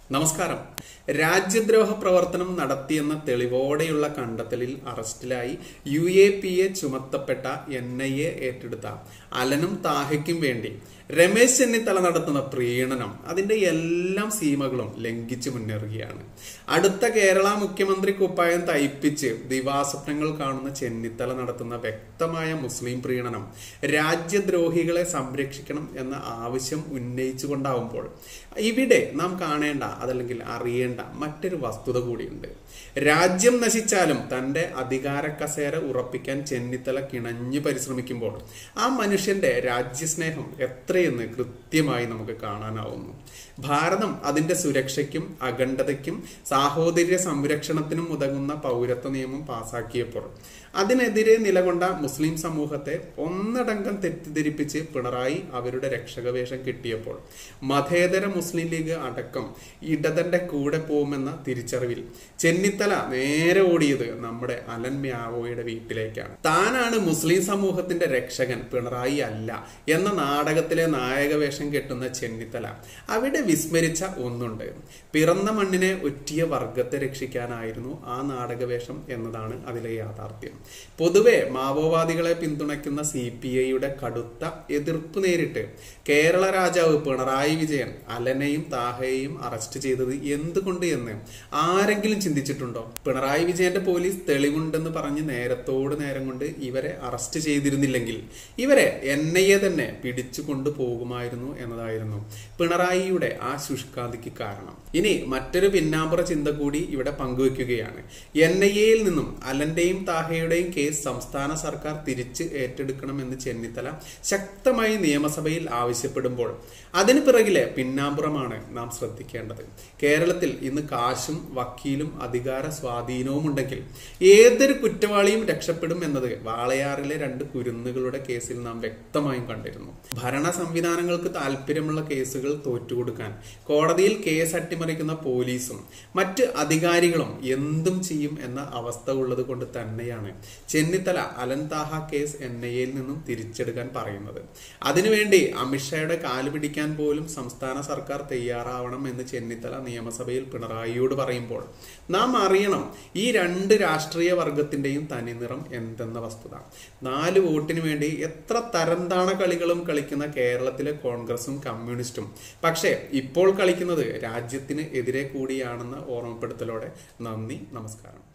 നമസ്കാരം രാജ്യദ്രോഹ പ്രവർത്തനം നടത്തിയെന്ന തെളിവോടെയുള്ള കണ്ടെത്തലിൽ അറസ്റ്റിലായി യു എ പി എ ചുമത്തപ്പെട്ട എൻ ഐ എ ഏറ്റെടുത്ത അലനും താഹയ്ക്കും വേണ്ടി രമേശ് ചെന്നിത്തല നടത്തുന്ന പ്രീണനം അതിന്റെ എല്ലാം സീമകളും ലംഘിച്ചു മുന്നേറുകയാണ് അടുത്ത കേരള മുഖ്യമന്ത്രി കുപ്പായം തയ്പ്പിച്ച് ദിവാസ്വപ്നങ്ങൾ കാണുന്ന ചെന്നിത്തല നടത്തുന്ന വ്യക്തമായ മുസ്ലിം പ്രീണനം രാജ്യദ്രോഹികളെ സംരക്ഷിക്കണം എന്ന ആവശ്യം ഉന്നയിച്ചുകൊണ്ടാവുമ്പോൾ ഇവിടെ നാം കാണേണ്ട അതല്ലെങ്കിൽ അറിയേണ്ട മറ്റൊരു വസ്തുത കൂടിയുണ്ട് രാജ്യം നശിച്ചാലും തന്റെ അധികാര കസേര ഉറപ്പിക്കാൻ ചെന്നിത്തല കിണഞ്ഞു പരിശ്രമിക്കുമ്പോൾ ആ മനുഷ്യന്റെ രാജ്യസ്നേഹം എത്രയെന്ന് കൃത്യമായി നമുക്ക് കാണാനാവുന്നു ഭാരതം അതിന്റെ സുരക്ഷയ്ക്കും അഖണ്ഡതയ്ക്കും സാഹോദര്യ സംരക്ഷണത്തിനും ഉതകുന്ന പൗരത്വ നിയമം പാസാക്കിയപ്പോൾ അതിനെതിരെ നിലകൊണ്ട മുസ്ലിം സമൂഹത്തെ ഒന്നടങ്കം തെറ്റിദ്ധരിപ്പിച്ച് പിണറായി അവരുടെ രക്ഷകവേഷം കിട്ടിയപ്പോൾ മതേതര മുസ്ലിം ലീഗ് അടക്കം ഇടതന്റെ കൂടെ പോകുമെന്ന തിരിച്ചറിവിൽ ചെന്നിത്തല നേരെ ഓടിയത് നമ്മുടെ അലൻ മ്യാവോയുടെ വീട്ടിലേക്കാണ് താനാണ് മുസ്ലിം സമൂഹത്തിന്റെ രക്ഷകൻ പിണറായി അല്ല എന്ന നാടകത്തിലെ നായക വേഷം കെട്ടുന്ന ചെന്നിത്തല അവിടെ വിസ്മരിച്ച ഒന്നുണ്ട് പിറന്ന മണ്ണിനെ ഒറ്റിയ വർഗത്തെ രക്ഷിക്കാനായിരുന്നു ആ നാടകവേഷം എന്നതാണ് അതിലെ യാഥാർത്ഥ്യം പൊതുവെ മാവോവാദികളെ പിന്തുണയ്ക്കുന്ന സി പി ഐയുടെ കടുത്ത എതിർപ്പ് നേരിട്ട് കേരള രാജാവ് പിണറായി വിജയൻ അലനെയും താഹയെയും അറസ്റ്റ് ചെയ്തത് എന്തുകൊണ്ട് എന്ന് ആരെങ്കിലും ചിന്തിച്ചിട്ടുണ്ടോ പിണറായി വിജയന്റെ പോലീസ് തെളിവുണ്ടെന്ന് പറഞ്ഞ് നേരത്തോട് നേരം കൊണ്ട് ഇവരെ അറസ്റ്റ് ചെയ്തിരുന്നില്ലെങ്കിൽ ഇവരെ എൻ ഐ എ തന്നെ പിടിച്ചു കൊണ്ടുപോകുമായിരുന്നു എന്നതായിരുന്നു പിണറായിയുടെ ആ ശുഷ്കാന്തിക്ക് കാരണം ഇനി മറ്റൊരു പിന്നാമ്പുറ ചിന്ത കൂടി ഇവിടെ പങ്കുവെക്കുകയാണ് എൻ ഐ എയിൽ നിന്നും അലന്റെയും താഹയുടെയും കേസ് സംസ്ഥാന സർക്കാർ തിരിച്ച് ഏറ്റെടുക്കണമെന്ന് ചെന്നിത്തല ശക്തമായി നിയമസഭയിൽ ആവശ്യപ്പെടുമ്പോൾ അതിന് പിറകിലെ പിന്നാമ്പുറമാണ് നാം ശ്രദ്ധിക്കേണ്ടത് കേരളത്തിൽ ഇന്ന് കാശും വക്കീലും അധികാര സ്വാധീനവും ഉണ്ടെങ്കിൽ ഏതൊരു കുറ്റവാളിയും രക്ഷപ്പെടും എന്നത് വാളയാറിലെ രണ്ട് കുരുന്നുകളുടെ കേസിൽ നാം വ്യക്തമായും കണ്ടിരുന്നു ഭരണ സംവിധാനങ്ങൾക്ക് താല്പര്യമുള്ള കേസുകൾ തോറ്റുകൊടുക്കാൻ കോടതിയിൽ കേസ് അട്ടിമറിക്കുന്ന പോലീസും മറ്റ് അധികാരികളും എന്തും ചെയ്യും എന്ന അവസ്ഥ ഉള്ളത് കൊണ്ട് തന്നെയാണ് Chennithala Alan Thaha case N I എയിൽ നിന്നും തിരിച്ചെടുക്കാൻ പറയുന്നത് അതിനുവേണ്ടി അമിത്ഷായുടെ കാല് പിടിക്കാൻ പോലും സംസ്ഥാന സർക്കാർ തയ്യാറാവണം എന്ന് ചെന്നിത്തല നിയമസഭയിൽ പിണറായിയോട് പറയുമ്പോൾ നാം അറിയണം ഈ രണ്ട് രാഷ്ട്രീയ വർഗത്തിന്റെയും തനിനിറം എന്തെന്ന വസ്തുത നാല് വോട്ടിന് വേണ്ടി എത്ര തരംതാണ കളികളും കളിക്കുന്ന കേരളത്തിലെ കോൺഗ്രസും കമ്മ്യൂണിസ്റ്റും പക്ഷേ ഇപ്പോൾ കളിക്കുന്നത് രാജ്യത്തിന് എതിരെ കൂടിയാണെന്ന ഓർമ്മപ്പെടുത്തലോടെ നന്ദി നമസ്കാരം